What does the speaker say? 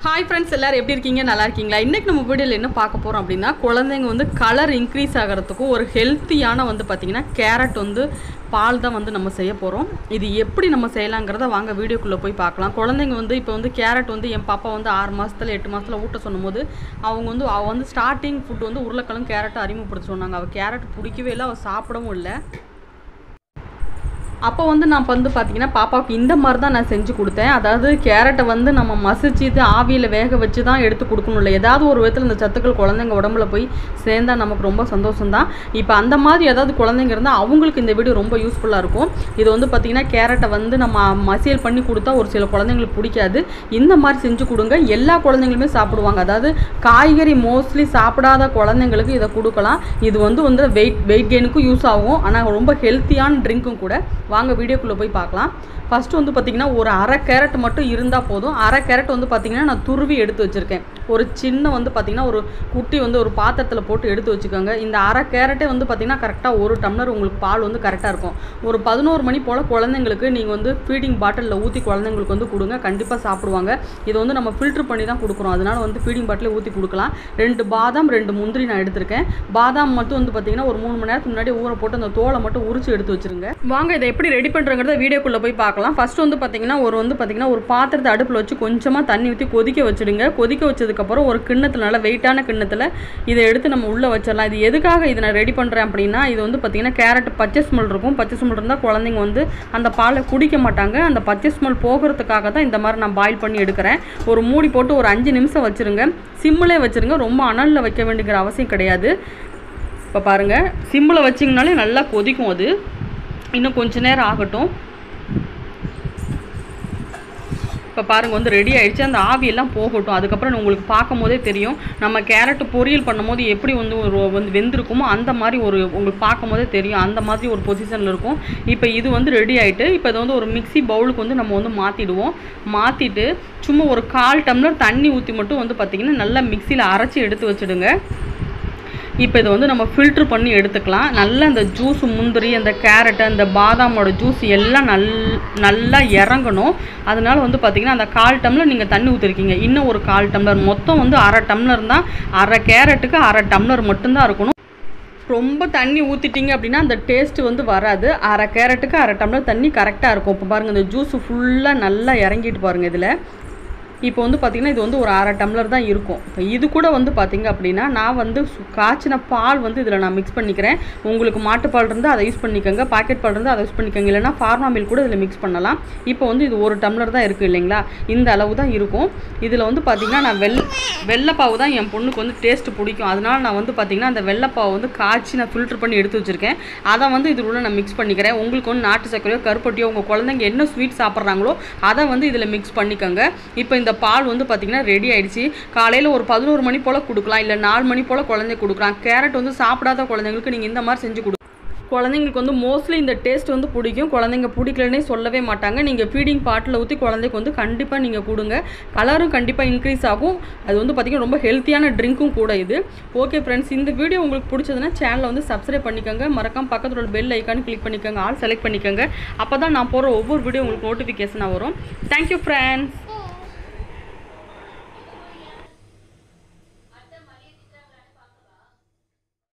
hi friends எல்லாரும் எப்படி இருக்கீங்க நல்லா இருக்கீங்களா இன்றைக்கி நம்ம வீடியோவில் என்ன பார்க்க போகிறோம் அப்படின்னா குழந்தைங்க வந்து கலர் இன்க்ரீஸ் ஆகிறதுக்கும் ஒரு ஹெல்த்தியான வந்து பார்த்திங்கன்னா கேரட் வந்து பால் தான் வந்து நம்ம செய்ய போகிறோம் இது எப்படி நம்ம செய்யலாங்கிறத வாங்க வீடியோக்குள்ளே போய் பார்க்கலாம் குழந்தைங்க வந்து இப்போ வந்து கேரட் வந்து என் பாப்பா வந்து ஆறு மாதத்தில் எட்டு மாதத்தில் ஊட்ட சொன்னும்போது அவங்க வந்து அவள் வந்து ஸ்டார்டிங் ஃபுட் வந்து உருளைக்கிழங்கு கேரட்டை அறிமுகப்படுத்த சொன்னாங்க அவள் கேரட் பிடிக்கவே இல்லை அவள் சாப்பிடவும் இல்லை அப்போ வந்து நான் வந்து பார்த்தீங்கன்னா பாப்பாவுக்கு இந்த மாதிரி தான் நான் செஞ்சு கொடுத்தேன் அதாவது கேரட்டை வந்து நம்ம மசிச்சு இது ஆவியில் வேக வச்சு தான் எடுத்து கொடுக்கணும் இல்லை ஏதாவது ஒரு விதத்தில் இந்த சத்துக்கள் குழந்தைங்க உடம்புல போய் சேர்ந்தா நமக்கு ரொம்ப சந்தோஷம் தான் இப்போ அந்த மாதிரி ஏதாவது குழந்தைங்க இருந்தால் அவங்களுக்கு இந்த வீடியோ ரொம்ப யூஸ்ஃபுல்லாக இருக்கும் இது வந்து பார்த்திங்கன்னா கேரட்டை வந்து நம்ம மசியல் பண்ணி கொடுத்தா ஒரு சில குழந்தைங்களுக்கு பிடிக்காது இந்த மாதிரி செஞ்சு கொடுங்க எல்லா குழந்தைங்களுமே சாப்பிடுவாங்க அதாவது காய்கறி மோஸ்ட்லி சாப்பிடாத குழந்தைங்களுக்கு இதை கொடுக்கலாம் இது வந்து வந்து வெயிட் வெயிட் கெயினுக்கும் யூஸ் ஆகும் ஆனால் ரொம்ப ஹெல்த்தியான ட்ரிங்க்கும் கூட வாங்க வீடியோக்குள்ளே போய் பார்க்கலாம் ஃபஸ்ட்டு வந்து பார்த்திங்கன்னா ஒரு அரை கேரட் மட்டும் இருந்தால் போதும் அரை கேரட் வந்து பார்த்திங்கன்னா நான் துருவி எடுத்து வச்சுருக்கேன் ஒரு சின்ன வந்து பார்த்திங்கன்னா ஒரு குட்டி வந்து ஒரு பாத்திரத்தில் போட்டு எடுத்து வச்சுக்கோங்க இந்த அரை கேரட்டே வந்து பார்த்திங்கன்னா கரெக்டாக ஒரு டம்ளர் உங்களுக்கு பால் வந்து கரெக்டாக இருக்கும் ஒரு பதினோரு மணி போல் குழந்தைங்களுக்கு நீங்கள் வந்து ஃபீடிங் பாட்டிலில் ஊற்றி குழந்தைங்களுக்கு வந்து கொடுங்க கண்டிப்பாக சாப்பிடுவாங்க இதை வந்து நம்ம ஃபில்ட்ரு பண்ணி தான் கொடுக்குறோம் அதனால் வந்து ஃபீடிங் பாட்டிலே ஊற்றி கொடுக்கலாம் ரெண்டு பாதாம் ரெண்டு முந்திரி நான் எடுத்திருக்கேன் பாதாம் மட்டும் வந்து பார்த்திங்கன்னா ஒரு மூணு மணி நேரத்துக்கு முன்னாடி ஊற போட்டு அந்த தோலை மட்டும் உரிச்சு எடுத்து வச்சுருங்க வாங்க இதை எப்படி ரெடி பண்ணுறங்கிறத வீடியோக்குள்ளே போய் பார்க்கலாம் ஃபஸ்ட்டு வந்து பார்த்திங்கன்னா ஒரு வந்து பார்த்திங்கன்னா ஒரு பாத்திரத்தை அடுப்பில் வச்சு கொஞ்சமாக தண்ணி ஊற்றி கொதிக்க வச்சுடுங்க கொதிக்க வச்சதுக்கப்புறம் ஒரு கிண்ணத்தில் நல்ல வெயிட்டான கிண்ணத்தில் இதை எடுத்து நம்ம உள்ளே வச்சிடலாம் இது எதுக்காக இதை நான் ரெடி பண்ணுறேன் அப்படின்னா இது வந்து பார்த்திங்கன்னா கேரட் பச்சை ஸ்மெல் இருக்கும் பச்சை ஸ்மெல் இருந்தால் குழந்தைங்க வந்து அந்த பாலை குடிக்க மாட்டாங்க அந்த பச்சை ஸ்மெல் போகிறதுக்காக தான் இந்த மாதிரி நான் பாயில் பண்ணி எடுக்கிறேன் ஒரு மூடி போட்டு ஒரு அஞ்சு நிமிஷம் வச்சுருங்க சிம்மிலே வச்சுருங்க ரொம்ப அனலில் வைக்க வேண்டிய அவசியம் கிடையாது இப்போ பாருங்கள் சிம்மில் வச்சிங்கனாலே நல்லா கொதிக்கும் அது இன்னும் கொஞ்ச நேரம் ஆகட்டும் இப்போ பாருங்கள் வந்து ரெடி ஆயிடுச்சு அந்த ஆவியெல்லாம் போகட்டும் அதுக்கப்புறம் உங்களுக்கு பார்க்கும் போதே தெரியும் நம்ம கேரட் பொரியல் பண்ணும்போது எப்படி வந்து ஒரு வந்து வெந்திருக்குமோ அந்த மாதிரி ஒரு உங்களுக்கு பார்க்கும் போதே தெரியும் அந்த மாதிரி ஒரு பொசிஷனில் இருக்கும் இப்போ இது வந்து ரெடி ஆகிட்டு இப்போ இதை வந்து ஒரு மிக்ஸி பவுலுக்கு வந்து நம்ம வந்து மாற்றிடுவோம் மாற்றிட்டு சும்மா ஒரு கால் டம்ளர் தண்ணி ஊற்றி மட்டும் வந்து பார்த்திங்கன்னா நல்லா மிக்சியில் அரைச்சி எடுத்து வச்சுடுங்க இப்போ இதை வந்து நம்ம ஃபில்ட்ரு பண்ணி எடுத்துக்கலாம் நல்லா இந்த ஜூஸ் முந்திரி அந்த கேரட்டு அந்த பாதாமோட ஜூஸ் எல்லாம் நல் நல்லா இறங்கணும் அதனால வந்து பார்த்திங்கன்னா அந்த கால் டம்ளர் நீங்கள் தண்ணி ஊற்றிருக்கீங்க இன்னும் ஒரு கால் டம்ளர் மொத்தம் வந்து அரை டம்ளர் தான் அரை கேரட்டுக்கு அரை டம்ளர் மட்டும்தான் இருக்கணும் ரொம்ப தண்ணி ஊற்றிட்டீங்க அப்படின்னா அந்த டேஸ்ட்டு வந்து வராது அரை கேரட்டுக்கு அரை டம்ளர் தண்ணி கரெக்டாக இருக்கும் இப்போ பாருங்கள் இந்த ஜூஸ் ஃபுல்லாக நல்லா இறங்கிட்டு பாருங்கள் இதில் இப்போ வந்து பார்த்திங்கன்னா இது வந்து ஒரு அரை டம்ளர் தான் இருக்கும் இப்போ இது கூட வந்து பார்த்திங்க அப்படின்னா நான் வந்து சு- காய்ச்சின பால் வந்து இதில் நான் மிக்ஸ் பண்ணிக்கிறேன் உங்களுக்கு மாட்டுப்பால் இருந்தால் அதை யூஸ் பண்ணிக்கோங்க பாக்கெட் பால் இருந்தால் அதை யூஸ் பண்ணிக்கோங்க இல்லைனா ஃபார்மா மில்க் கூட இதில் மிக்ஸ் பண்ணலாம் இப்போ வந்து இது ஒரு டம்ளர் தான் இருக்குது இல்லைங்களா இந்த அளவு தான் இருக்கும் இதில் வந்து பார்த்திங்கன்னா நான் வெள் வெள்ளைப்பாவு தான் என் பொண்ணுக்கு வந்து டேஸ்ட்டு பிடிக்கும் அதனால் நான் வந்து பார்த்திங்கன்னா அந்த வெள்ளைப்பாவை வந்து காய்ச்சி நான் ஃபில்டர் பண்ணி எடுத்து வச்சுருக்கேன் அதை வந்து இதில் உள்ள நான் மிக்ஸ் பண்ணிக்கிறேன் உங்களுக்கு வந்து நாட்டு சர்க்கரையோ கருப்பட்டியோ உங்கள் குழந்தைங்க என்ன ஸ்வீட் சாப்பிட்றாங்களோ அதை வந்து இதில் மிக்ஸ் பண்ணிக்கோங்க இப்போ இந்த பால் வந்து பார்த்திங்கன்னா ரெடி ஆயிடுச்சு காலையில் ஒரு பதினோரு மணி போல் கொடுக்கலாம் இல்லை நாலு மணி போல் குழந்தை கொடுக்கலாம் கேரட் வந்து சாப்பிடாத குழந்தைங்களுக்கு நீங்கள் இந்த மாதிரி செஞ்சு கொடு குழந்தைங்களுக்கு வந்து மோஸ்ட்லி இந்த டேஸ்ட் வந்து பிடிக்கும் குழந்தைங்க பிடிக்கலன்னே சொல்லவே மாட்டாங்க நீங்கள் ஃபீடிங் பாட்டில் ஊற்றி குழந்தைக்கு வந்து கண்டிப்பாக நீங்கள் கொடுங்க கலரும் கண்டிப்பாக இன்க்ரீஸ் ஆகும் அது வந்து பார்த்திங்கன்னா ரொம்ப ஹெல்த்தியான ட்ரிங்க்கும் கூட இது ஓகே ஃப்ரெண்ட்ஸ் இந்த வீடியோ உங்களுக்கு பிடிச்சதுன்னா சேனலை வந்து சப்ஸ்கிரைப் பண்ணிக்கோங்க மறக்காம பக்கத்தில் உள்ள பெல் ஐக்கான் கிளிக் பண்ணிக்கோங்க ஆல் செலக்ட் பண்ணிக்கோங்க அப்போ தான் நான் போகிற ஒவ்வொரு வீடியோ உங்களுக்கு நோட்டிஃபிகேஷனாக வரும் தேங்க்யூ ஃப்ரெண்ட்ஸ்